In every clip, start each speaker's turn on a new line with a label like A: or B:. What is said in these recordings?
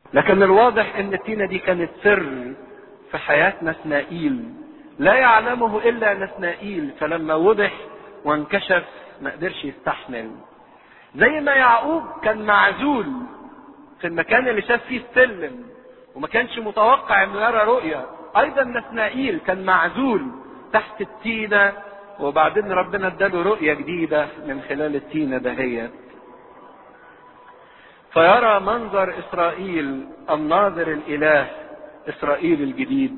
A: لكن الواضح ان التينة دي كانت سر في حياة نسنائيل لا يعلمه الا نسنائيل فلما وضح وانكشف ما قدرش يستحمل زي ما يعقوب كان معزول في المكان اللي شاف فيه السلم وما كانش متوقع انه يرى رؤيا ايضا نسنائيل كان معزول تحت التينة وبعدين ربنا اداله رؤية جديدة من خلال التينة دهيت فيرى منظر اسرائيل الناظر الاله اسرائيل الجديد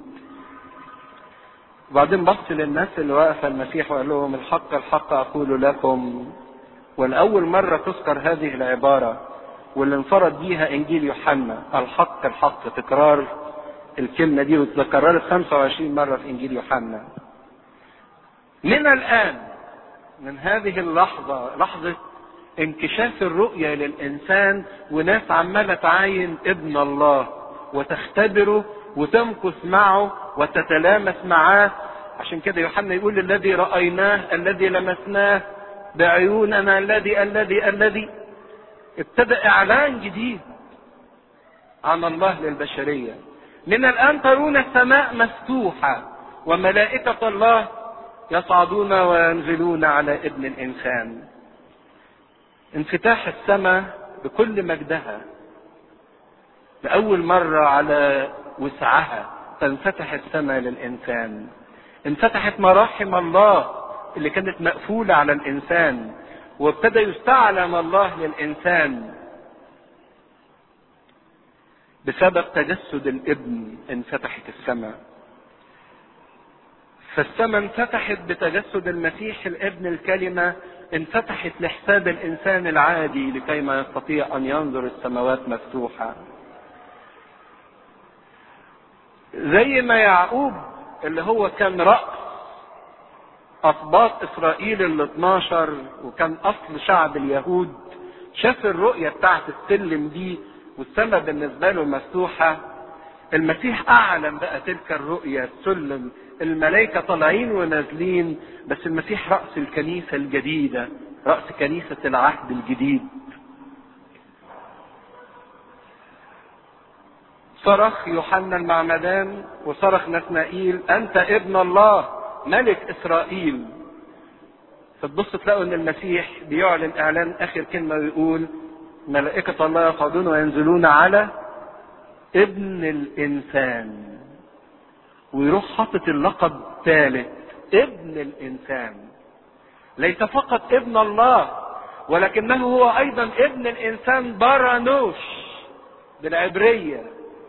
A: وبعدين بص للناس اللي واقفه المسيح وقال لهم الحق الحق اقول لكم والاول مره تذكر هذه العباره واللي انفرد بيها انجيل يوحنا الحق الحق تكرار الكلمه دي وتكررت 25 مره في انجيل يوحنا من الان من هذه اللحظه لحظه انكشاف الرؤية للإنسان وناس عمالة تعاين ابن الله وتختبره وتمكث معه وتتلامس معاه عشان كده يوحنا يقول الذي رأيناه الذي لمسناه بعيوننا الذي الذي الذي ابتدأ إعلان جديد عن الله للبشرية من الآن ترون السماء مفتوحة وملائكة الله يصعدون وينزلون على ابن الإنسان انفتاح السماء بكل مجدها لأول مرة على وسعها تنفتح السماء للإنسان انفتحت مراحم الله اللي كانت مقفولة على الإنسان وابتدى يستعلم الله للإنسان بسبب تجسد الابن انفتحت السماء فالسماء انفتحت بتجسد المسيح الابن الكلمة انفتحت لحساب الانسان العادي لكي ما يستطيع ان ينظر السماوات مفتوحه زي ما يعقوب اللي هو كان راس اسباط اسرائيل ال 12 وكان اصل شعب اليهود شاف الرؤيه بتاعت السلم دي والسماء بالنسبه له مفتوحه المسيح اعلن بقى تلك الرؤيه السلم الملائكه طالعين ونازلين بس المسيح راس الكنيسه الجديده راس كنيسه العهد الجديد صرخ يوحنا المعمدان وصرخ نثنائيل انت ابن الله ملك اسرائيل فتبص تلاقوا ان المسيح بيعلن اعلان اخر كلمه ويقول ملائكه الله يصعدون وينزلون على ابن الانسان ويروح حاطط اللقب ثالث ابن الانسان ليس فقط ابن الله ولكنه هو ايضا ابن الانسان بارانوش بالعبريه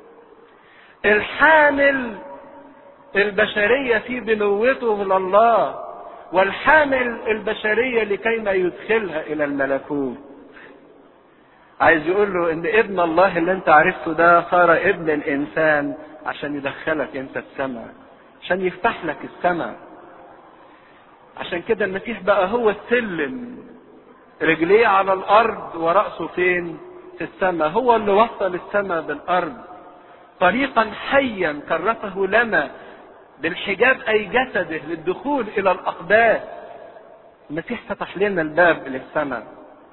A: الحامل البشريه في بنوته لله والحامل البشريه لكي ما يدخلها الى الملكوت عايز يقول له ان ابن الله اللي انت عرفته ده صار ابن الانسان عشان يدخلك انت السماء عشان يفتح لك السماء عشان كده المسيح بقى هو السلم رجليه على الارض وراسه فين في السماء هو اللي وصل السماء بالارض طريقا حيا كرسه لنا بالحجاب اي جسده للدخول الى الاقداس المسيح فتح لنا الباب للسماء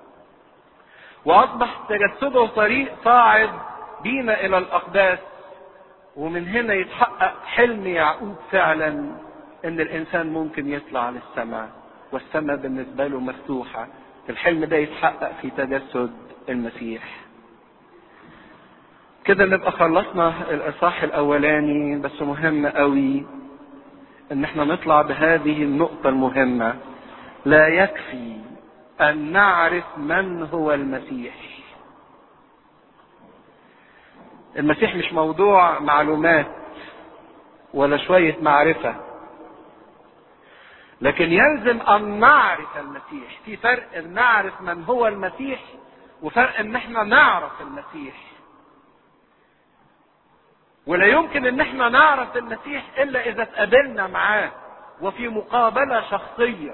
A: واصبح تجسده طريق صاعد بينا الى الاقداس ومن هنا يتحقق حلم يعقوب فعلا ان الانسان ممكن يطلع للسماء والسماء بالنسبه له مفتوحه الحلم ده يتحقق في تجسد المسيح كده نبقى خلصنا الاصحاح الاولاني بس مهم قوي ان احنا نطلع بهذه النقطه المهمه لا يكفي ان نعرف من هو المسيح المسيح مش موضوع معلومات ولا شويه معرفه لكن يلزم ان نعرف المسيح في فرق ان نعرف من هو المسيح وفرق ان احنا نعرف المسيح ولا يمكن ان احنا نعرف المسيح الا اذا اتقابلنا معاه وفي مقابله شخصيه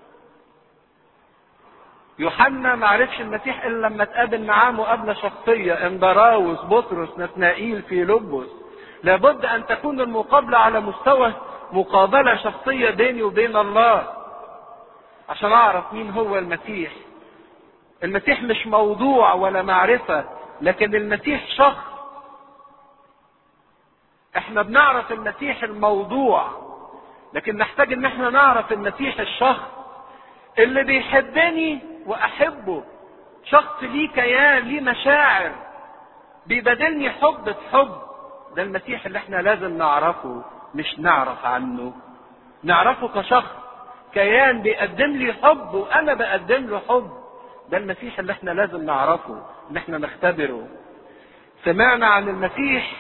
A: يوحنا ما عرفش المسيح الا لما اتقابل معاه مقابله شخصيه اندراوس بطرس نثنائيل في لبس لابد ان تكون المقابله على مستوى مقابله شخصيه بيني وبين الله عشان اعرف مين هو المسيح المسيح مش موضوع ولا معرفه لكن المسيح شخص احنا بنعرف المسيح الموضوع لكن نحتاج ان احنا نعرف المسيح الشخص اللي بيحبني واحبه شخص ليه كيان ليه مشاعر بيبادلني حب بحب ده المسيح اللي احنا لازم نعرفه مش نعرف عنه نعرفه كشخص كيان بيقدم لي حب وانا بقدم له حب ده المسيح اللي احنا لازم نعرفه ان احنا نختبره سمعنا عن المسيح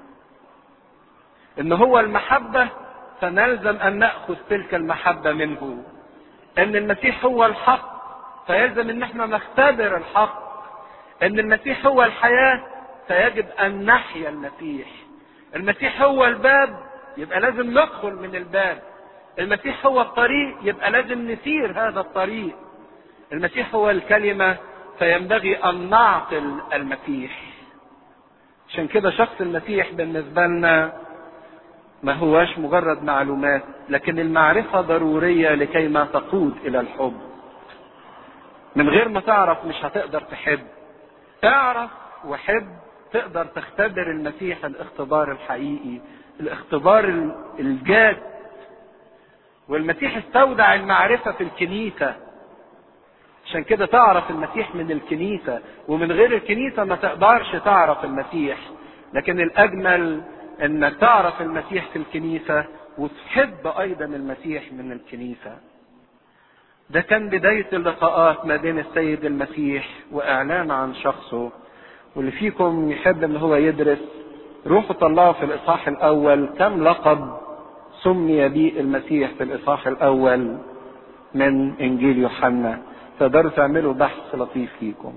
A: ان هو المحبة فنلزم ان نأخذ تلك المحبة منه ان المسيح هو الحق فيلزم ان احنا نختبر الحق ان المسيح هو الحياة فيجب ان نحيا المسيح المسيح هو الباب يبقى لازم ندخل من الباب المسيح هو الطريق يبقى لازم نسير هذا الطريق المسيح هو الكلمة فينبغي ان نعقل المسيح عشان كده شخص المسيح بالنسبة لنا ما هواش مجرد معلومات لكن المعرفة ضرورية لكي ما تقود إلى الحب من غير ما تعرف مش هتقدر تحب اعرف وحب تقدر تختبر المسيح الاختبار الحقيقي الاختبار الجاد والمسيح استودع المعرفة في الكنيسة عشان كده تعرف المسيح من الكنيسة ومن غير الكنيسة ما تقدرش تعرف المسيح لكن الأجمل انك تعرف المسيح في الكنيسة وتحب ايضا المسيح من الكنيسة ده كان بداية اللقاءات ما بين السيد المسيح واعلان عن شخصه واللي فيكم يحب ان هو يدرس روحوا طلعوا في الاصحاح الاول كم لقب سمي به المسيح في الاصحاح الاول من انجيل يوحنا تقدروا تعملوا بحث لطيف فيكم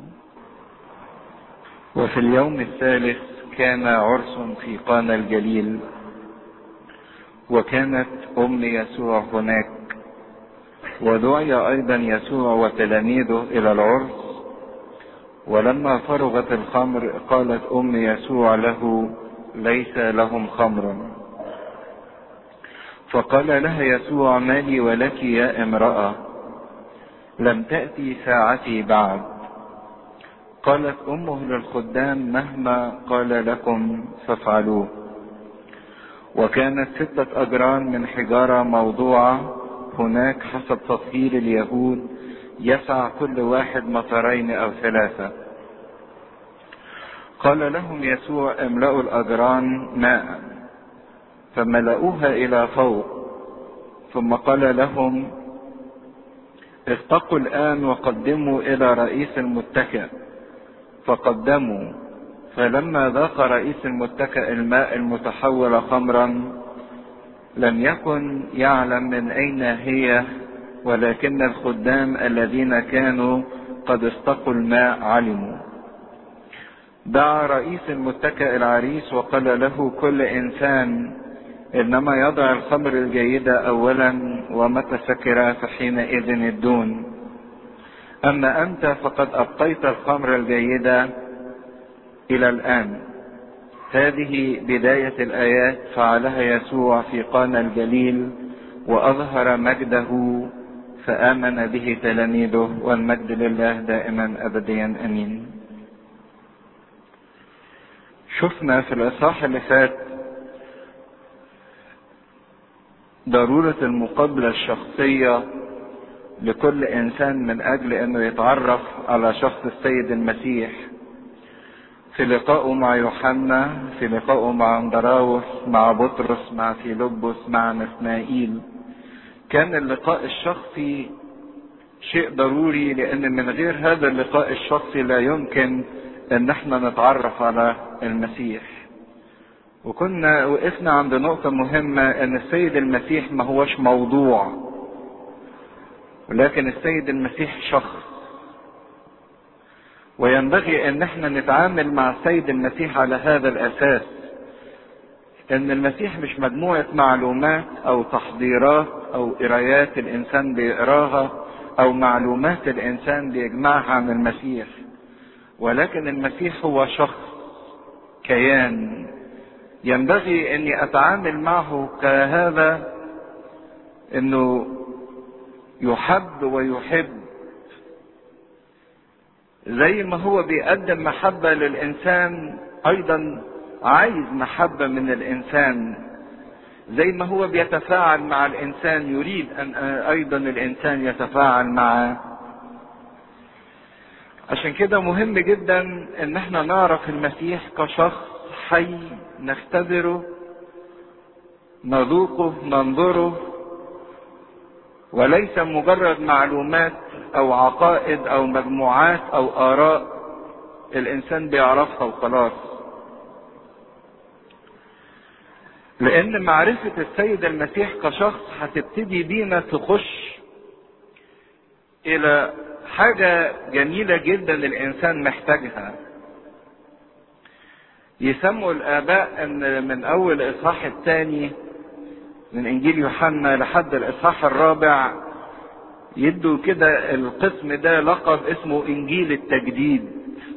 B: وفي اليوم الثالث كان عرس في قانا الجليل وكانت ام يسوع هناك ودعي ايضا يسوع وتلاميذه الى العرس ولما فرغت الخمر قالت ام يسوع له ليس لهم خمر فقال لها يسوع ما لي ولك يا امراه لم تاتي ساعتي بعد قالت امه للخدام مهما قال لكم فافعلوه وكانت ستة أجران من حجارة موضوعة هناك حسب تطهير اليهود يسع كل واحد مطرين أو ثلاثة قال لهم يسوع املأوا الأجران ماء فملأوها إلى فوق ثم قال لهم ارتقوا الآن وقدموا إلى رئيس المتكئ فقدموا فلما ذاق رئيس المتكئ الماء المتحول خمرا لم يكن يعلم من اين هي ولكن الخدام الذين كانوا قد استقوا الماء علموا دعا رئيس المتكئ العريس وقال له كل انسان انما يضع الخمر الجيده اولا ومتى سكر فحينئذ الدون أما أنت فقد أبقيت الخمر الجيدة إلى الآن هذه بداية الآيات فعلها يسوع في قانا الجليل وأظهر مجده فآمن به تلاميذه والمجد لله دائما أبديا أمين شفنا في الإصحاح اللي فات ضرورة المقابلة الشخصية لكل انسان من اجل انه يتعرف على شخص السيد المسيح في لقائه مع يوحنا في لقائه مع اندراوس مع بطرس مع فيلبس مع نثنائيل كان اللقاء الشخصي شيء ضروري لان من غير هذا اللقاء الشخصي لا يمكن ان احنا نتعرف على المسيح وكنا وقفنا عند نقطة مهمة ان السيد المسيح ما هوش موضوع ولكن السيد المسيح شخص وينبغي ان احنا نتعامل مع السيد المسيح على هذا الاساس ان المسيح مش مجموعة معلومات او تحضيرات او قرايات الانسان بيقراها او معلومات الانسان بيجمعها عن المسيح ولكن المسيح هو شخص كيان ينبغي اني اتعامل معه كهذا انه يحب ويحب زي ما هو بيقدم محبة للإنسان أيضا عايز محبة من الإنسان زي ما هو بيتفاعل مع الإنسان يريد أن أيضا الإنسان يتفاعل معه عشان كده مهم جدا ان احنا نعرف المسيح كشخص حي نختبره نذوقه ننظره وليس مجرد معلومات او عقائد او مجموعات او اراء الانسان بيعرفها وخلاص لان معرفة السيد المسيح كشخص هتبتدي بينا تخش الى حاجة جميلة جدا الانسان محتاجها يسموا الاباء ان من اول الاصحاح الثاني من انجيل يوحنا لحد الاصحاح الرابع يدوا كده القسم ده لقب اسمه انجيل التجديد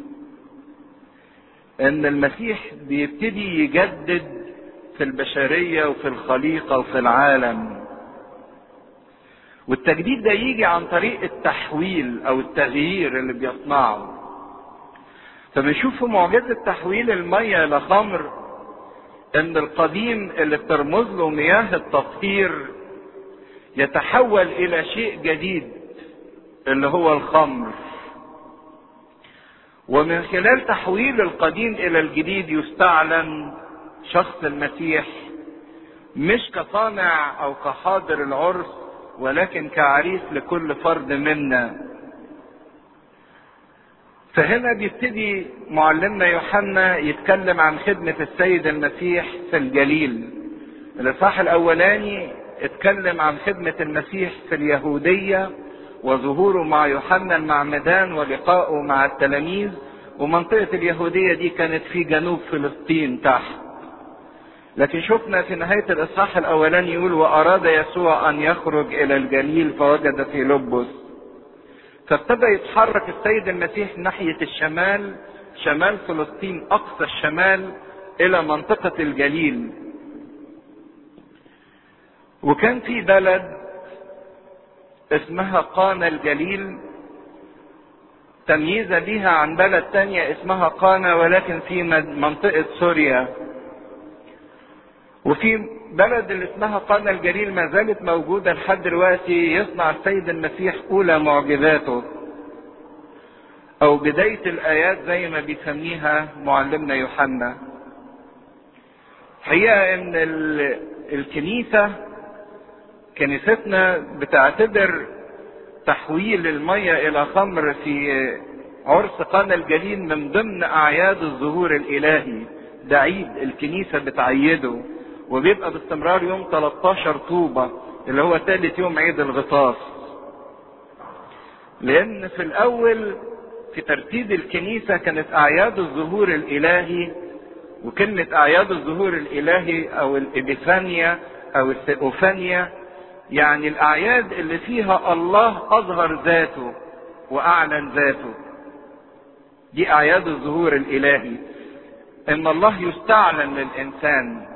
B: ان المسيح بيبتدي يجدد في البشرية وفي الخليقة وفي العالم والتجديد ده يجي عن طريق التحويل او التغيير اللي بيصنعه فبنشوف في معجزة تحويل المية إلى خمر إن القديم اللي بترمز له مياه التطهير يتحول إلى شيء جديد اللي هو الخمر ومن خلال تحويل القديم إلى الجديد يستعلن شخص المسيح مش كصانع أو كحاضر العرس ولكن كعريس لكل فرد منا فهنا بيبتدي معلمنا يوحنا يتكلم عن خدمة السيد المسيح في الجليل الإصحاح الأولاني اتكلم عن خدمة المسيح في اليهودية وظهوره مع يوحنا المعمدان ولقائه مع التلاميذ ومنطقة اليهودية دي كانت في جنوب فلسطين تحت لكن شفنا في نهاية الإصحاح الأولاني يقول وأراد يسوع أن يخرج إلى الجليل فوجد في لبس فابتدى يتحرك السيد المسيح ناحية الشمال شمال فلسطين أقصى الشمال إلى منطقة الجليل وكان في بلد اسمها قانا الجليل تمييزا بها عن بلد تانية اسمها قانا ولكن في منطقة سوريا وفي بلد اللي اسمها قانا الجليل ما زالت موجودة لحد دلوقتي يصنع السيد المسيح أولى معجزاته أو بداية الآيات زي ما بيسميها معلمنا يوحنا. حقيقة إن الكنيسة كنيستنا بتعتبر تحويل المية إلى خمر في عرس قانا الجليل من ضمن أعياد الظهور الإلهي. ده عيد الكنيسة بتعيده وبيبقى باستمرار يوم 13 طوبة اللي هو ثالث يوم عيد الغطاس لان في الاول في ترتيب الكنيسة كانت اعياد الظهور الالهي وكلمة اعياد الظهور الالهي او الابيفانيا او الثيوفانيا يعني الاعياد اللي فيها الله اظهر ذاته واعلن ذاته دي اعياد الظهور الالهي ان الله يستعلن للانسان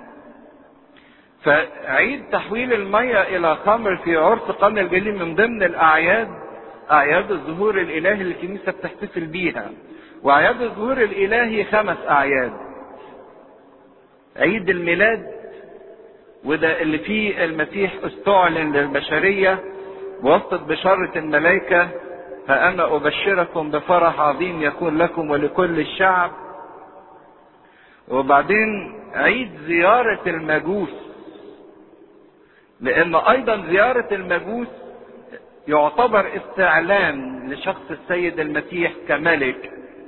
B: فعيد تحويل المية إلى خمر في عرس قرن الجليل من ضمن الأعياد أعياد الظهور الإلهي اللي الكنيسة بتحتفل بيها وأعياد الظهور الإلهي خمس أعياد عيد الميلاد وده اللي فيه المسيح استعلن للبشرية بواسطة بشارة الملائكة فأنا أبشركم بفرح عظيم يكون لكم ولكل الشعب وبعدين عيد زيارة المجوس لان ايضا زيارة المجوس يعتبر استعلان لشخص السيد المسيح كملك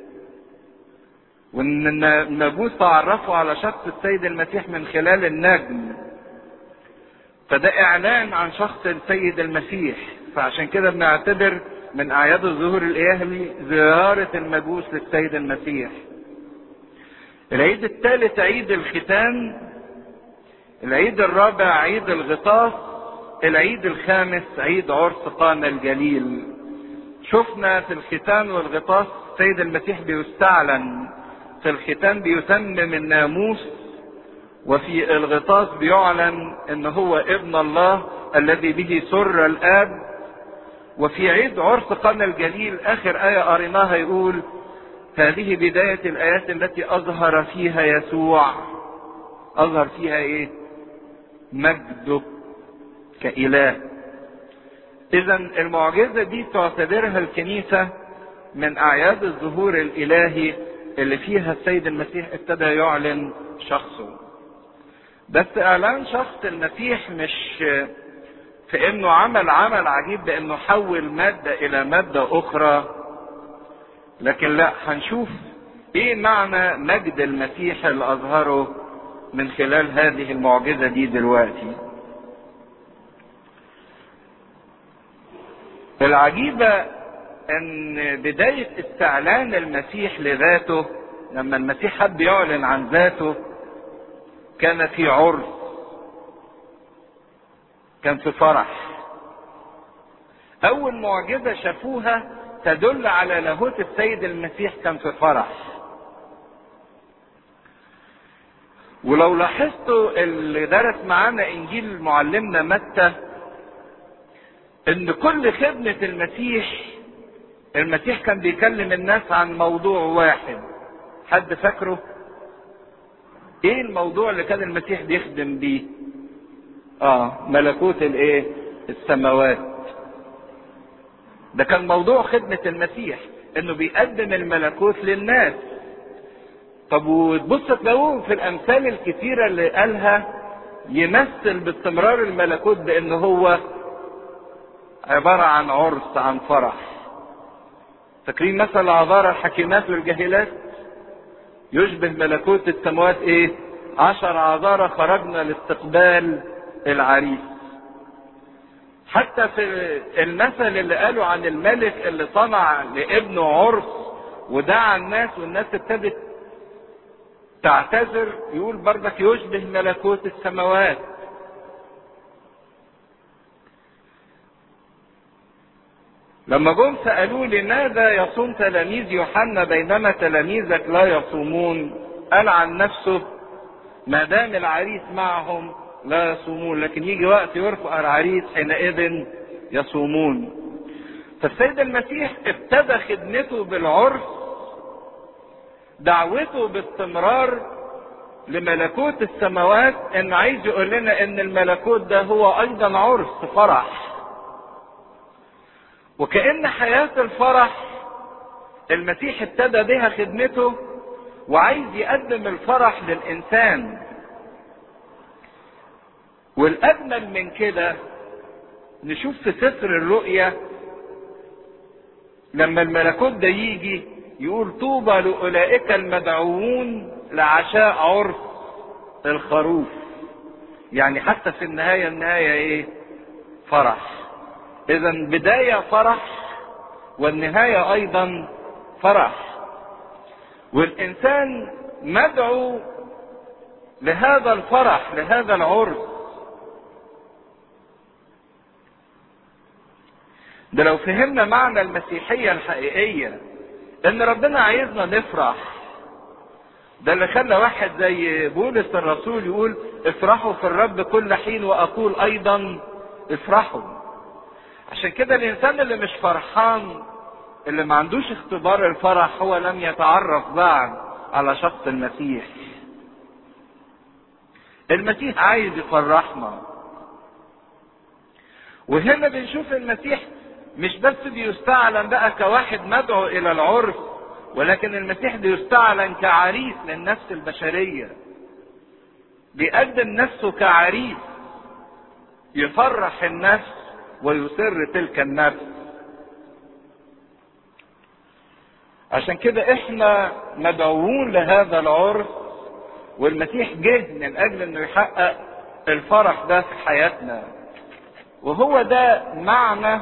B: وان المجوس تعرفوا على شخص السيد المسيح من خلال النجم فده اعلان عن شخص السيد المسيح فعشان كده بنعتبر من اعياد الظهور الالهي زيارة المجوس للسيد المسيح العيد الثالث عيد الختان العيد الرابع عيد الغطاس العيد الخامس عيد عرس قانا الجليل شفنا في الختان والغطاس السيد المسيح بيستعلن في الختان بيتمم الناموس وفي الغطاس بيعلن ان هو ابن الله الذي به سر الاب وفي عيد عرس قانا الجليل اخر ايه قريناها يقول هذه بداية الآيات التي أظهر فيها يسوع أظهر فيها إيه؟ مجده كإله. إذا المعجزة دي تعتبرها الكنيسة من أعياد الظهور الإلهي اللي فيها السيد المسيح ابتدى يعلن شخصه. بس إعلان شخص المسيح مش في إنه عمل عمل عجيب بإنه حول مادة إلى مادة أخرى لكن لا هنشوف ايه معنى مجد المسيح اللي اظهره من خلال هذه المعجزة دي دلوقتي العجيبة ان بداية استعلان المسيح لذاته لما المسيح حب يعلن عن ذاته كان في عرس كان في فرح اول معجزة شافوها تدل على لاهوت السيد المسيح كان في فرح ولو لاحظتوا اللي درس معانا انجيل معلمنا متى ان كل خدمة المسيح المسيح كان بيكلم الناس عن موضوع واحد حد فاكره ايه الموضوع اللي كان المسيح بيخدم بيه اه ملكوت الايه السماوات ده كان موضوع خدمة المسيح انه بيقدم الملكوت للناس طب وتبص تلاقوه في الامثال الكثيرة اللي قالها يمثل باستمرار الملكوت بان هو عبارة عن عرس عن فرح فاكرين مثل العذارى الحكيمات والجاهلات يشبه ملكوت السماوات ايه عشر عذارى خرجنا لاستقبال العريس حتى في المثل اللي قالوا عن الملك اللي صنع لابنه عرس ودعا الناس والناس ابتدت تعتذر يقول برضك يشبه ملكوت السماوات لما جم سألوه لماذا يصوم تلاميذ يوحنا بينما تلاميذك لا يصومون قال عن نفسه ما دام العريس معهم لا يصومون لكن يجي وقت يرفع العريس حينئذ يصومون فالسيد المسيح ابتدى خدمته بالعرس دعوته باستمرار لملكوت السماوات ان عايز يقول لنا ان الملكوت ده هو ايضا عرس فرح وكأن حياة الفرح المسيح ابتدى بها خدمته وعايز يقدم الفرح للإنسان والأجمل من كده نشوف في سفر الرؤيا لما الملكوت ده يجي يقول طوبى لأولئك المدعوون لعشاء عرس الخروف يعني حتى في النهاية النهاية ايه فرح اذا بداية فرح والنهاية ايضا فرح والانسان مدعو لهذا الفرح لهذا العرس ده لو فهمنا معنى المسيحية الحقيقية ان ربنا عايزنا نفرح ده اللي خلى واحد زي بولس الرسول يقول افرحوا في الرب كل حين واقول ايضا افرحوا عشان كده الانسان اللي مش فرحان اللي ما عندوش اختبار الفرح هو لم يتعرف بعد على شخص المسيح المسيح عايز يفرحنا وهنا بنشوف المسيح مش بس بيستعلن بقى كواحد مدعو الى العرس ولكن المسيح بيستعلن كعريس للنفس البشرية بيقدم نفسه كعريس يفرح النفس ويسر تلك النفس عشان كده احنا مدعوون لهذا العرس والمسيح جه من اجل انه يحقق الفرح ده في حياتنا وهو ده معنى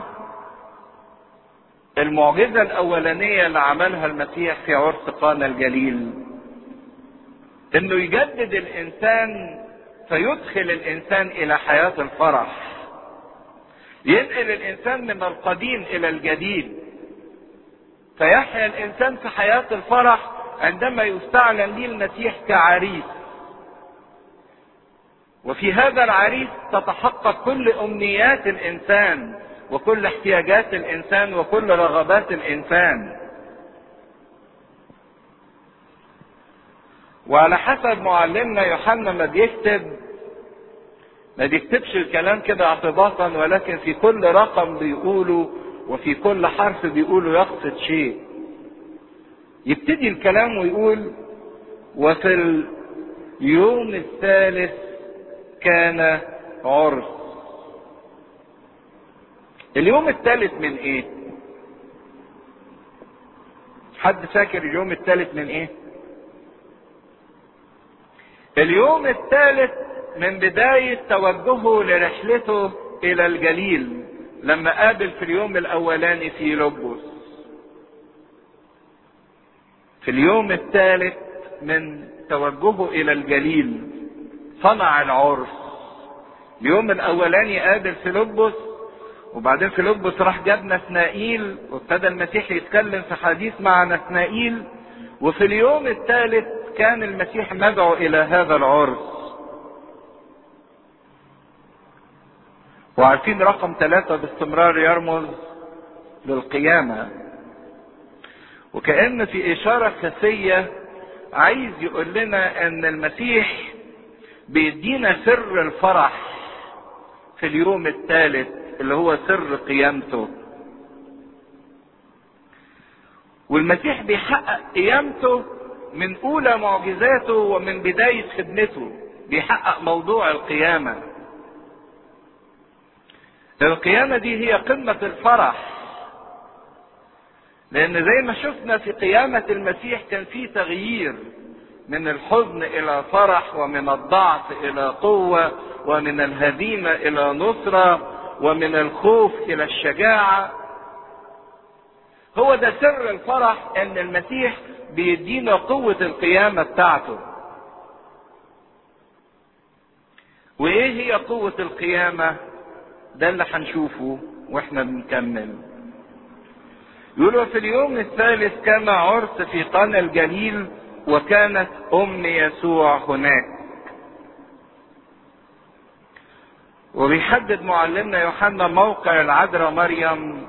B: المعجزة الأولانية اللي عملها المسيح في عرس قانا الجليل إنه يجدد الإنسان فيدخل الإنسان إلى حياة الفرح ينقل الإنسان من القديم إلى الجديد فيحيا الإنسان في حياة الفرح عندما يستعلن ليه المسيح كعريس وفي هذا العريس تتحقق كل أمنيات الإنسان وكل احتياجات الانسان وكل رغبات الانسان وعلى حسب معلمنا يوحنا ما بيكتب ما بيكتبش الكلام كده اعتباطا ولكن في كل رقم بيقوله وفي كل حرف بيقوله يقصد شيء يبتدي الكلام ويقول وفي اليوم الثالث كان عرس اليوم الثالث من ايه حد فاكر اليوم الثالث من ايه اليوم الثالث من بداية توجهه لرحلته الى الجليل لما قابل في اليوم الاولاني في لبس في اليوم الثالث من توجهه الى الجليل صنع العرس اليوم الاولاني قابل في لبس وبعدين في لبس راح جاب نثنائيل وابتدى المسيح يتكلم في حديث مع نثنائيل وفي اليوم الثالث كان المسيح مدعو الى هذا العرس وعارفين رقم ثلاثة باستمرار يرمز للقيامة وكأن في إشارة خفية عايز يقول لنا ان المسيح بيدينا سر الفرح في اليوم الثالث اللي هو سر قيامته والمسيح بيحقق قيامته من اولى معجزاته ومن بداية خدمته بيحقق موضوع القيامة القيامة دي هي قمة الفرح لان زي ما شفنا في قيامة المسيح كان في تغيير من الحزن الى فرح ومن الضعف الى قوة ومن الهزيمة الى نصرة ومن الخوف الى الشجاعة هو ده سر الفرح ان المسيح بيدينا قوة القيامة بتاعته وايه هي قوة القيامة ده اللي هنشوفه واحنا بنكمل يقول في اليوم الثالث كان عرس في قنا الجليل وكانت ام يسوع هناك وبيحدد معلمنا يوحنا موقع العذراء مريم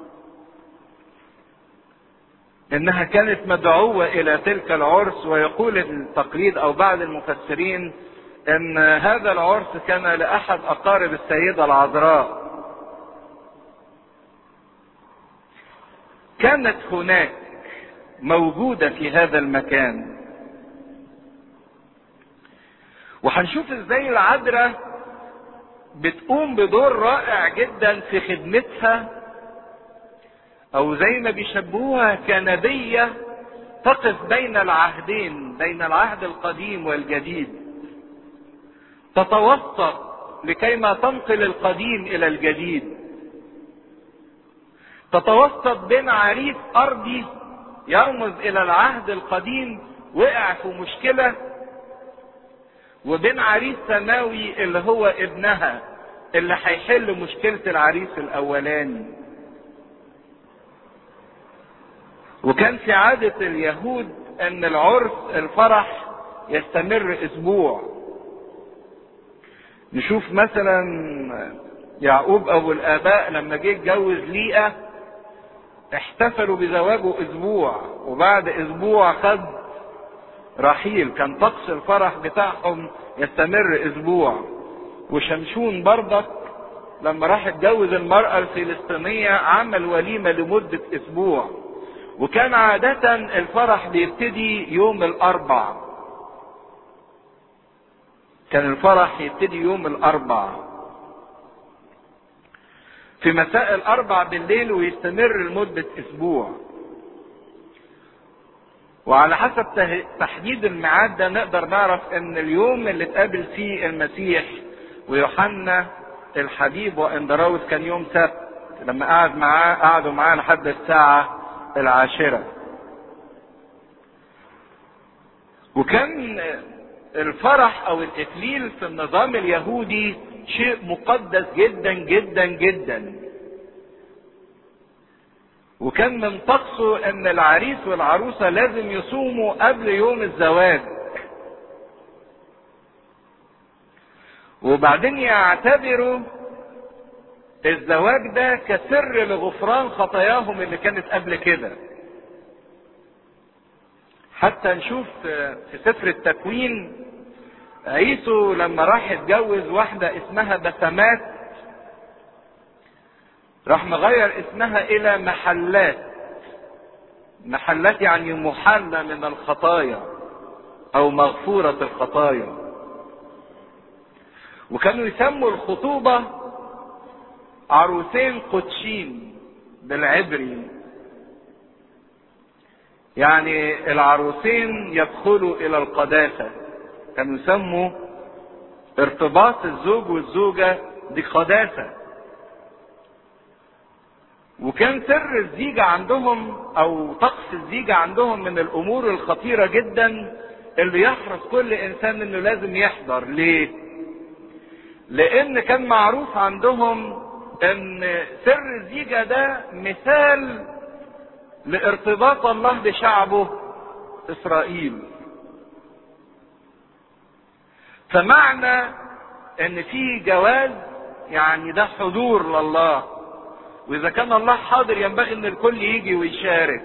B: انها كانت مدعوة الى تلك العرس ويقول التقليد او بعض المفسرين ان هذا العرس كان لاحد اقارب السيدة العذراء كانت هناك موجودة في هذا المكان وهنشوف ازاي العذراء بتقوم بدور رائع جدا في خدمتها او زي ما بيشبهوها كنبية تقف بين العهدين بين العهد القديم والجديد تتوسط لكيما تنقل القديم الى الجديد تتوسط بين عريس ارضي يرمز الى العهد القديم وقع في مشكله وبين عريس سماوي اللي هو ابنها اللي هيحل مشكله العريس الاولاني وكان في عاده اليهود ان العرس الفرح يستمر اسبوع نشوف مثلا يعقوب ابو الاباء لما جه يتجوز ليئه احتفلوا بزواجه اسبوع وبعد اسبوع خد رحيل كان طقس الفرح بتاعهم يستمر اسبوع وشمشون برضك لما راح اتجوز المرأة الفلسطينية عمل وليمة لمدة اسبوع وكان عادة الفرح بيبتدي يوم الاربع كان الفرح يبتدي يوم الاربع في مساء الاربع بالليل ويستمر لمدة اسبوع وعلى حسب تحديد الميعاد ده نقدر نعرف ان اليوم اللي اتقابل فيه المسيح ويوحنا الحبيب واندراوس كان يوم سبت لما قعد معاه قعدوا معاه لحد الساعة العاشرة وكان الفرح او الاكليل في النظام اليهودي شيء مقدس جدا جدا جدا وكان من طقسه ان العريس والعروسة لازم يصوموا قبل يوم الزواج وبعدين يعتبروا الزواج ده كسر لغفران خطاياهم اللي كانت قبل كده حتى نشوف في سفر التكوين عيسو لما راح يتجوز واحدة اسمها بسمات راح مغير اسمها الى محلات محلات يعني محلة من الخطايا او مغفورة الخطايا وكانوا يسموا الخطوبة عروسين قدشين بالعبري يعني العروسين يدخلوا الى القداسة كانوا يسموا ارتباط الزوج والزوجة دي قداسة وكان سر الزيجة عندهم او طقس الزيجة عندهم من الامور الخطيرة جدا اللي يحرص كل انسان انه لازم يحضر ليه لان كان معروف عندهم ان سر الزيجة ده مثال لارتباط الله بشعبه اسرائيل فمعنى ان في جواز يعني ده حضور لله واذا كان الله حاضر ينبغي ان الكل يجي ويشارك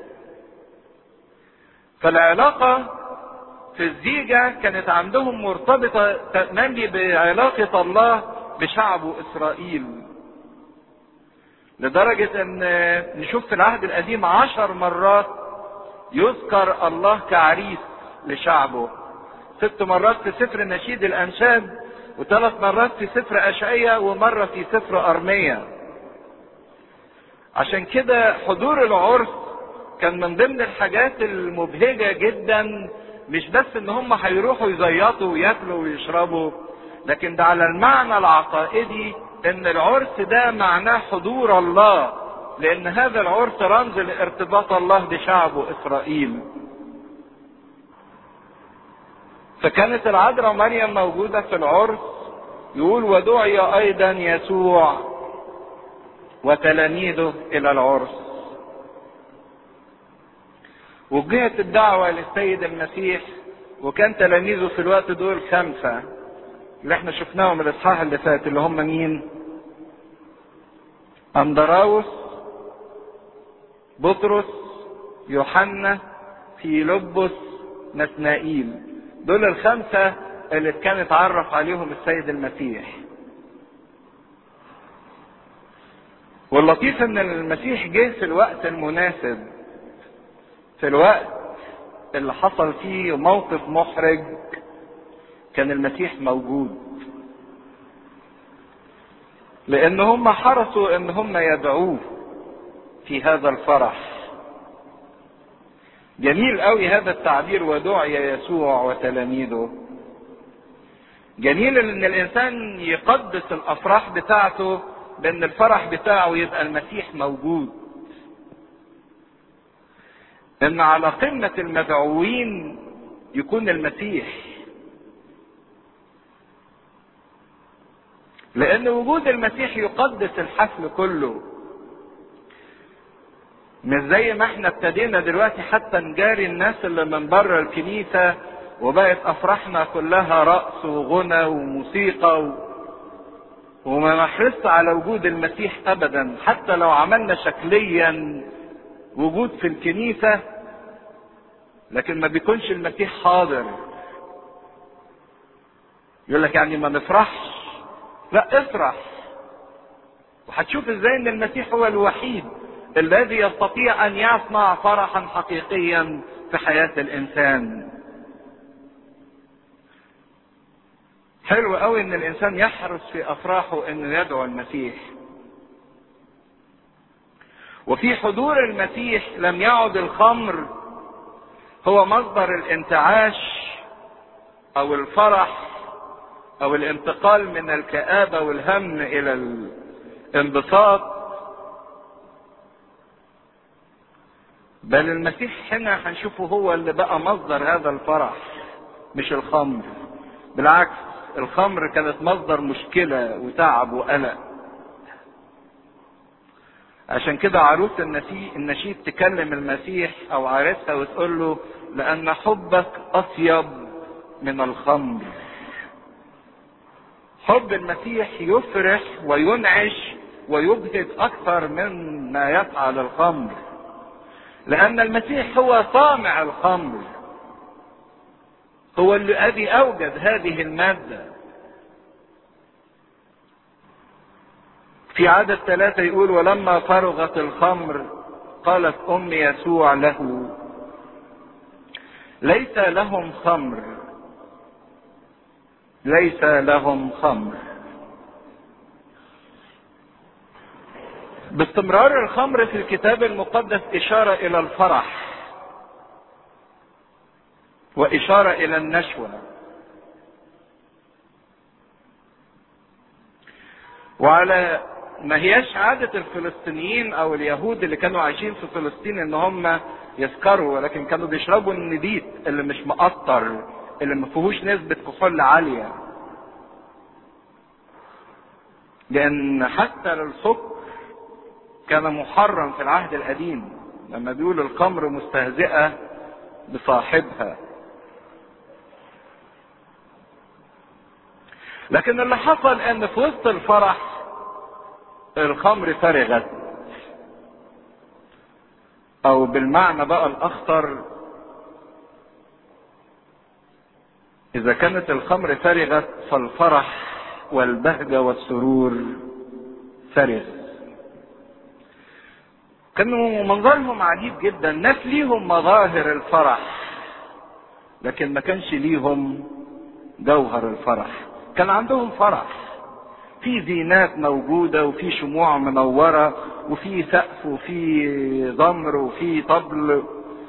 B: فالعلاقة في الزيجة كانت عندهم مرتبطة تملي بعلاقة الله بشعبه اسرائيل لدرجة ان نشوف في العهد القديم عشر مرات يذكر الله كعريس لشعبه ست مرات في سفر نشيد الانشاد وثلاث مرات في سفر اشعية ومرة في سفر ارمية عشان كده حضور العرس كان من ضمن الحاجات المبهجة جدا مش بس ان هم هيروحوا يزيطوا وياكلوا ويشربوا لكن ده على المعنى العقائدي ان العرس ده معناه حضور الله لان هذا العرس رمز لارتباط الله بشعبه اسرائيل فكانت العذراء مريم موجودة في العرس يقول ودعي ايضا يسوع وتلاميذه الى العرس وجهت الدعوة للسيد المسيح وكان تلاميذه في الوقت دول خمسة اللي احنا شفناهم الاصحاح اللي فات اللي هم مين؟ اندراوس بطرس يوحنا فيلبس نثنائيل دول الخمسة اللي كان اتعرف عليهم السيد المسيح واللطيف ان المسيح جه في الوقت المناسب في الوقت اللي حصل فيه موقف محرج كان المسيح موجود لان هم حرصوا ان هم يدعوه في هذا الفرح جميل قوي هذا التعبير ودعي يسوع وتلاميذه جميل ان الانسان يقدس الافراح بتاعته بان الفرح بتاعه يبقى المسيح موجود ان على قمة المدعوين يكون المسيح لان وجود المسيح يقدس الحفل كله مش زي ما احنا ابتدينا دلوقتي حتى نجاري الناس اللي من بره الكنيسة وبقت افراحنا كلها رقص وغنى وموسيقى و... وما نحرص على وجود المسيح ابدا حتى لو عملنا شكليا وجود في الكنيسة لكن ما بيكونش المسيح حاضر يقول لك يعني ما نفرحش لا افرح وهتشوف ازاي ان المسيح هو الوحيد الذي يستطيع ان يصنع فرحا حقيقيا في حياة الانسان حلو قوي ان الانسان يحرص في افراحه انه يدعو المسيح وفي حضور المسيح لم يعد الخمر هو مصدر الانتعاش او الفرح او الانتقال من الكآبة والهم الى الانبساط بل المسيح هنا هنشوفه هو اللي بقى مصدر هذا الفرح مش الخمر بالعكس الخمر كانت مصدر مشكلة وتعب وقلق عشان كده عروس النشيد تكلم المسيح او عارسها وتقول له لان حبك اطيب من الخمر حب المسيح يفرح وينعش ويبهج اكثر من ما يفعل الخمر لان المسيح هو صانع الخمر هو اللي الذي اوجد هذه الماده في عدد ثلاثة يقول ولما فرغت الخمر قالت أم يسوع له ليس لهم خمر ليس لهم خمر باستمرار الخمر في الكتاب المقدس إشارة إلى الفرح وإشارة إلى النشوة وعلى ما هياش عادة الفلسطينيين أو اليهود اللي كانوا عايشين في فلسطين إن هم يسكروا ولكن كانوا بيشربوا النبيت اللي مش مقطر اللي ما فيهوش نسبة كحول عالية لأن حتى السكر كان محرم في العهد القديم لما بيقول الخمر مستهزئة بصاحبها لكن اللي حصل ان في وسط الفرح الخمر فرغت او بالمعنى بقى الاخطر اذا كانت الخمر فرغت فالفرح والبهجة والسرور فرغ كانوا منظرهم عجيب جدا ناس ليهم مظاهر الفرح لكن ما كانش ليهم جوهر الفرح كان عندهم فرح في زينات موجودة وفي شموع منورة وفي سقف وفي ضمر وفي طبل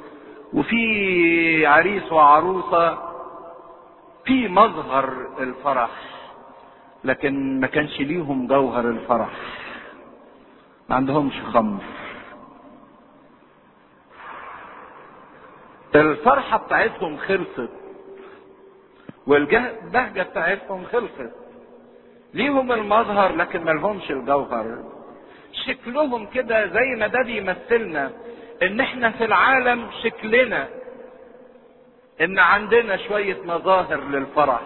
B: وفي عريس وعروسة في مظهر الفرح لكن ما كانش ليهم جوهر الفرح ما عندهمش خمر الفرحة بتاعتهم خلصت والبهجة بتاعتهم خلصت ليهم المظهر لكن ملهمش الجوهر شكلهم كده زي ما ده بيمثلنا ان احنا في العالم شكلنا ان عندنا شوية مظاهر للفرح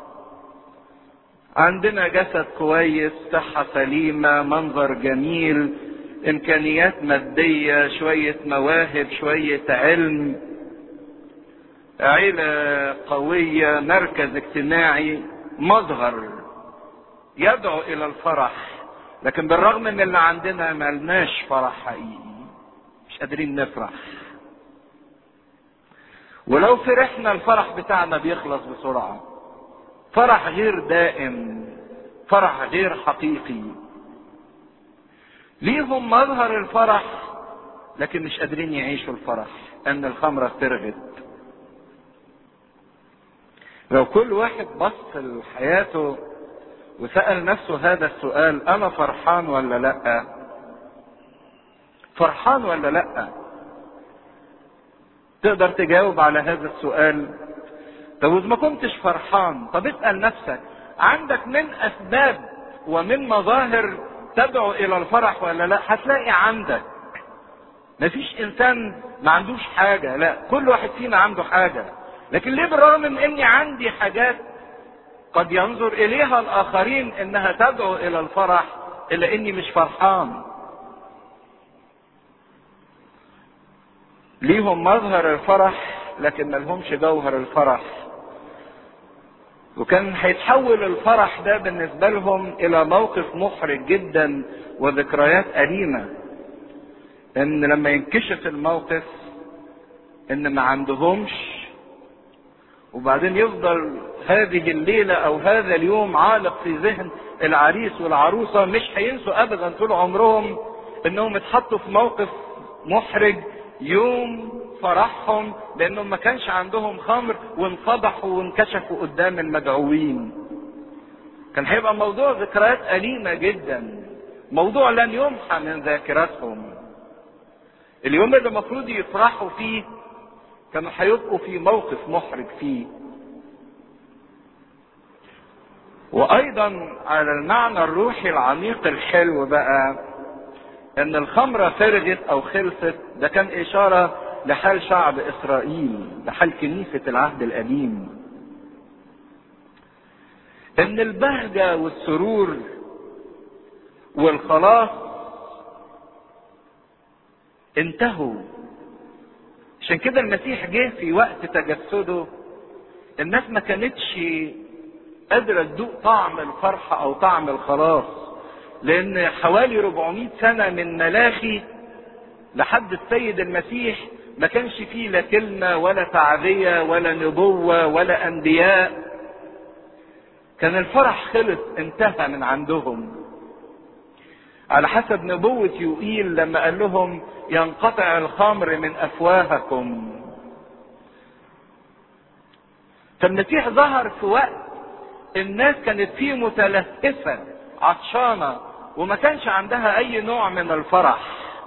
B: عندنا جسد كويس صحة سليمة منظر جميل امكانيات مادية شوية مواهب شوية علم عيلة قوية مركز اجتماعي مظهر يدعو الى الفرح لكن بالرغم من اللي عندنا ملناش فرح حقيقي مش قادرين نفرح ولو فرحنا الفرح بتاعنا بيخلص بسرعة فرح غير دائم فرح غير حقيقي ليهم مظهر الفرح لكن مش قادرين يعيشوا الفرح ان الخمرة استرغت لو كل واحد بص لحياته وسأل نفسه هذا السؤال أنا فرحان ولا لأ؟ فرحان ولا لأ؟ تقدر تجاوب على هذا السؤال؟ طب وإذا ما كنتش فرحان طب اسأل نفسك عندك من أسباب ومن مظاهر تدعو إلى الفرح ولا لأ؟ هتلاقي عندك مفيش إنسان ما عندوش حاجة، لا كل واحد فينا عنده حاجة، لكن ليه بالرغم من إني عندي حاجات قد ينظر اليها الاخرين انها تدعو الى الفرح الا اني مش فرحان ليهم مظهر الفرح لكن ملهمش جوهر الفرح وكان هيتحول الفرح ده بالنسبة لهم إلى موقف محرج جدا وذكريات أليمة إن لما ينكشف الموقف إن ما عندهمش وبعدين يفضل هذه الليلة أو هذا اليوم عالق في ذهن العريس والعروسة مش هينسوا أبدا طول عمرهم إنهم اتحطوا في موقف محرج يوم فرحهم لأنهم ما كانش عندهم خمر وانفضحوا وانكشفوا قدام المدعوين. كان هيبقى موضوع ذكريات أليمة جدا. موضوع لن يمحى من ذاكرتهم. اليوم اللي المفروض يفرحوا فيه كانوا هيبقوا في موقف محرج فيه. وايضا على المعنى الروحي العميق الحلو بقى ان الخمرة فرغت او خلصت ده كان اشارة لحال شعب اسرائيل لحال كنيسة العهد القديم ان البهجة والسرور والخلاص انتهوا عشان كده المسيح جه في وقت تجسده الناس ما كانتش قادرة تدوق طعم الفرحة أو طعم الخلاص لأن حوالي 400 سنة من ملاخي لحد السيد المسيح ما كانش فيه لا كلمة ولا تعذية ولا نبوة ولا أنبياء كان الفرح خلص انتهى من عندهم على حسب نبوة يوئيل لما قال لهم ينقطع الخمر من أفواهكم فالمسيح ظهر في وقت الناس كانت فيه متلهفة عطشانة وما كانش عندها أي نوع من الفرح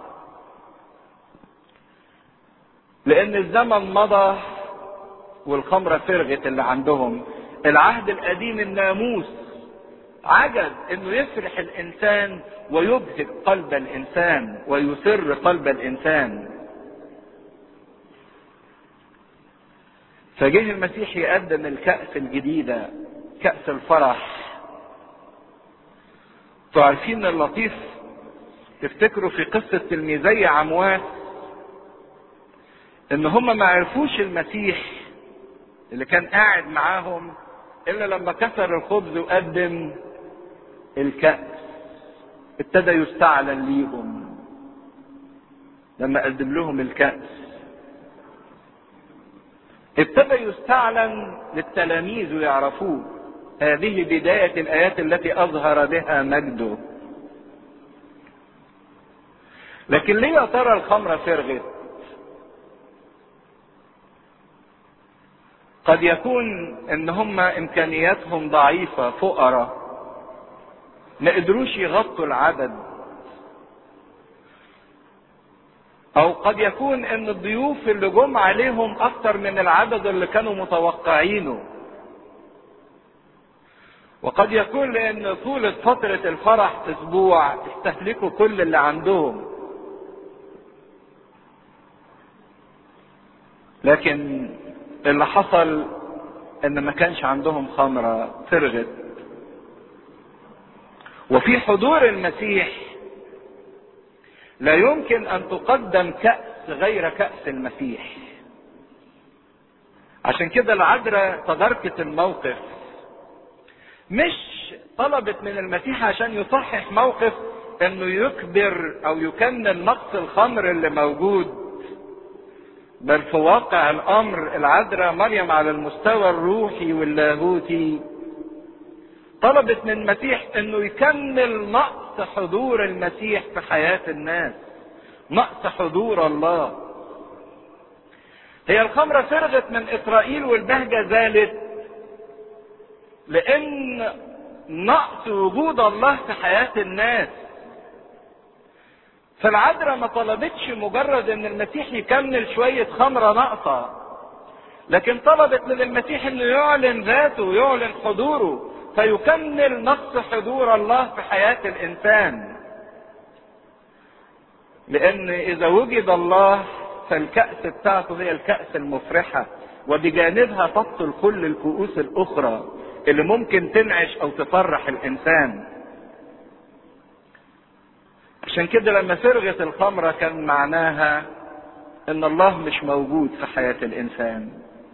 B: لأن الزمن مضى والخمرة فرغت اللي عندهم العهد القديم الناموس عجز انه يفرح الانسان ويبهج قلب الانسان ويسر قلب الانسان فجه المسيح يقدم الكأس الجديدة كأس الفرح انتوا عارفين اللطيف تفتكروا في قصة تلميذي عمواس ان هم ما عرفوش المسيح اللي كان قاعد معاهم الا لما كسر الخبز وقدم الكأس ابتدى يستعلن ليهم لما قدم لهم الكأس ابتدى يستعلن للتلاميذ ويعرفوه هذه بداية الآيات التي أظهر بها مجده لكن ليه يا ترى الخمرة فرغت قد يكون ان هم امكانياتهم ضعيفة فقراء ما قدروش يغطوا العدد او قد يكون ان الضيوف اللي جم عليهم اكتر من العدد اللي كانوا متوقعينه وقد يكون لان طولة فترة الفرح اسبوع استهلكوا كل اللي عندهم لكن اللي حصل ان ما كانش عندهم خمرة فرغت وفي حضور المسيح لا يمكن ان تقدم كأس غير كأس المسيح عشان كده العذراء تداركت الموقف مش طلبت من المسيح عشان يصحح موقف انه يكبر او يكمل نقص الخمر اللي موجود بل في واقع الامر العذراء مريم على المستوى الروحي واللاهوتي طلبت من المسيح انه يكمل نقص حضور المسيح في حياة الناس نقص حضور الله هي الخمرة فرغت من اسرائيل والبهجة زالت لان نقص وجود الله في حياة الناس فالعذراء ما طلبتش مجرد ان المسيح يكمل شوية خمرة ناقصة لكن طلبت من المسيح انه يعلن ذاته ويعلن حضوره فيكمل نقص حضور الله في حياة الانسان لان اذا وجد الله فالكأس بتاعته هي الكأس المفرحة وبجانبها تبطل كل الكؤوس الاخرى اللي ممكن تنعش او تفرح الانسان عشان كده لما فرغت الخمرة كان معناها ان الله مش موجود في حياة الانسان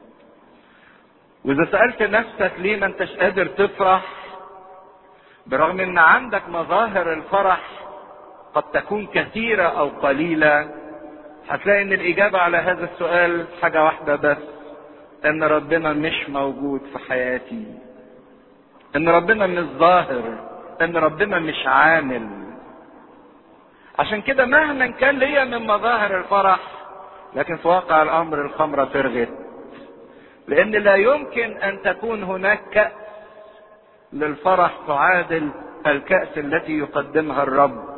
B: واذا سألت نفسك ليه ما انتش قادر تفرح برغم ان عندك مظاهر الفرح قد تكون كثيرة او قليلة هتلاقي ان الاجابة على هذا السؤال حاجة واحدة بس ان ربنا مش موجود في حياتي ان ربنا مش ظاهر ان ربنا مش عامل عشان كده مهما كان ليا من مظاهر الفرح لكن في واقع الامر الخمرة فرغت لان لا يمكن ان تكون هناك كأس للفرح تعادل الكأس التي يقدمها الرب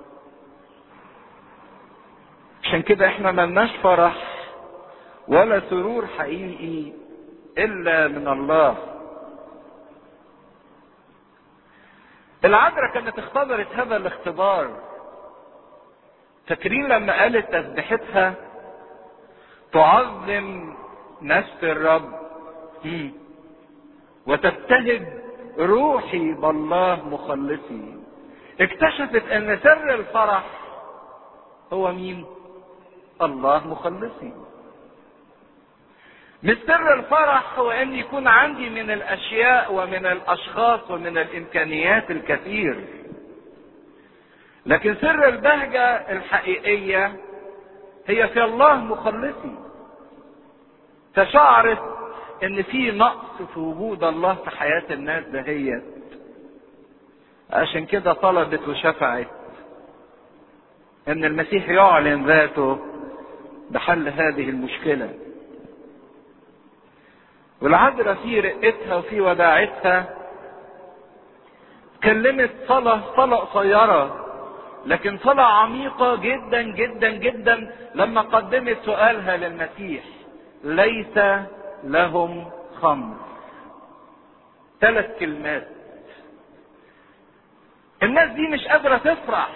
B: عشان كده احنا ملناش فرح ولا سرور حقيقي الا من الله العذراء كانت اختبرت هذا الاختبار فاكرين لما قالت تسبيحتها تعظم نفس الرب وتبتهج روحي بالله مخلصي اكتشفت ان سر الفرح هو مين الله مخلصي مش سر الفرح هو ان يكون عندي من الاشياء ومن الاشخاص ومن الامكانيات الكثير لكن سر البهجة الحقيقية هي في الله مخلصي فشعرت ان في نقص في وجود الله في حياة الناس دهيت عشان كده طلبت وشفعت ان المسيح يعلن ذاته بحل هذه المشكله والعذراء في رقتها وفي وداعتها كلمت صلاة صلاة قصيرة لكن صلاة عميقة جدا جدا جدا لما قدمت سؤالها للمسيح ليس لهم خمر ثلاث كلمات الناس دي مش قادرة تفرح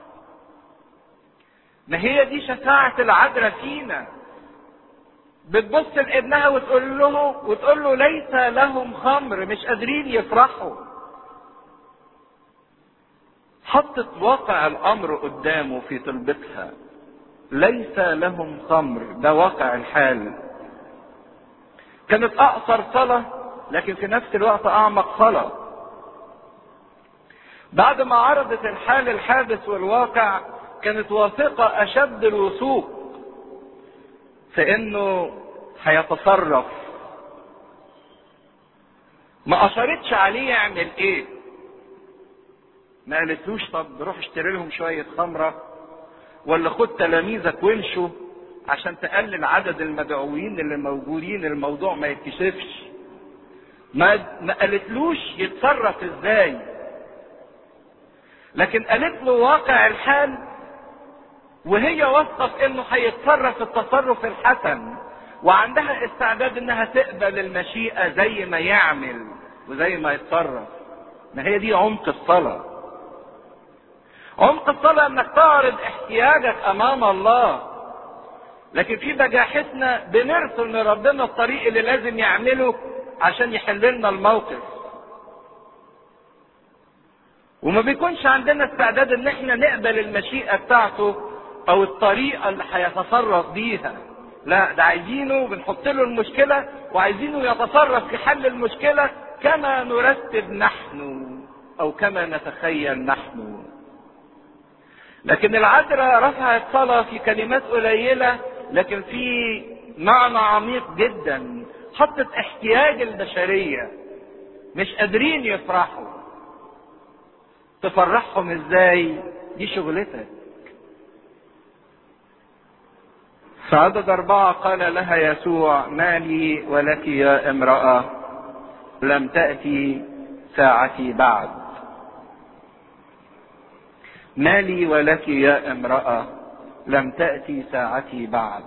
B: ما هي دي شفاعة العذراء فينا بتبص لابنها وتقول له وتقول له ليس لهم خمر مش قادرين يفرحوا حطت واقع الامر قدامه في طلبتها ليس لهم خمر ده واقع الحال كانت اقصر صلاه لكن في نفس الوقت اعمق صلاه بعد ما عرضت الحال الحادث والواقع كانت واثقه اشد الوثوق فانه هيتصرف ما اشارتش عليه يعمل ايه ما قالتلوش طب روح اشتري لهم شويه خمره ولا خد تلاميذك وامشوا عشان تقلل عدد المدعوين اللي موجودين الموضوع ما يتكشفش ما ما قالتلوش يتصرف ازاي لكن قالت له واقع الحال وهي واثقه في انه هيتصرف التصرف الحسن وعندها استعداد انها تقبل المشيئه زي ما يعمل وزي ما يتصرف ما هي دي عمق الصلاه عمق الصلاه انك تعرض احتياجك امام الله لكن في بجاحتنا بنرسل لربنا الطريق اللي لازم يعمله عشان يحل لنا الموقف وما بيكونش عندنا استعداد ان احنا نقبل المشيئه بتاعته او الطريقه اللي هيتصرف بيها لا ده عايزينه بنحط له المشكله وعايزينه يتصرف في حل المشكله كما نرتب نحن او كما نتخيل نحن لكن العذراء رفعت صلاه في كلمات قليله لكن في معنى عميق جدا حطت احتياج البشريه مش قادرين يفرحوا تفرحهم ازاي دي شغلتك في عدد أربعة قال لها يسوع ما لي ولك يا امرأة لم تأتي ساعتي بعد ما لي ولك يا امرأة لم تأتي ساعتي بعد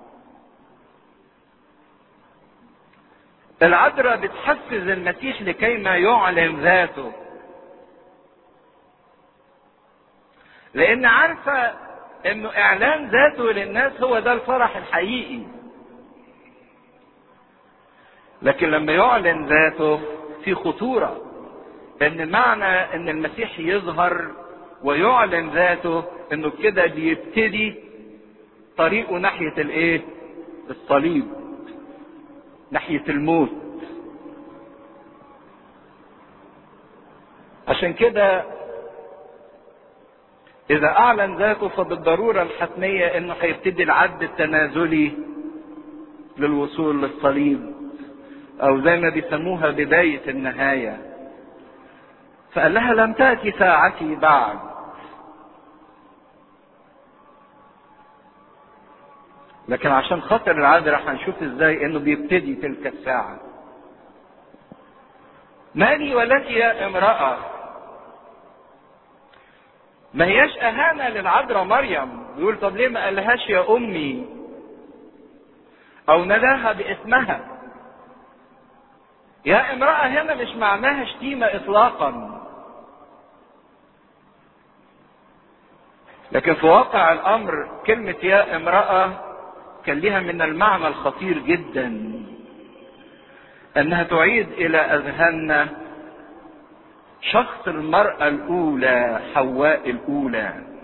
B: العذراء بتحفز المسيح لكي ما يعلن ذاته لان عارفه انه اعلان ذاته للناس هو ده الفرح الحقيقي لكن لما يعلن ذاته في خطوره ان معنى ان المسيح يظهر ويعلن ذاته انه كده بيبتدي طريقه ناحيه الايه الصليب ناحيه الموت عشان كده إذا أعلن ذاته فبالضرورة الحتمية إنه هيبتدي العد التنازلي للوصول للصليب أو زي ما بيسموها بداية النهاية. فقال لها لم تأتي ساعتي بعد. لكن عشان خاطر العذراء هنشوف ازاي انه بيبتدي تلك الساعة. مالي ولك يا امرأة ما هياش اهانه للعذراء مريم يقول طب ليه ما قالهاش يا امي او نداها باسمها يا امراه هنا مش معناها شتيمه اطلاقا لكن في واقع الامر كلمه يا امراه كان لها من المعنى الخطير جدا انها تعيد الى اذهاننا شخص المرأة الأولى حواء الأولى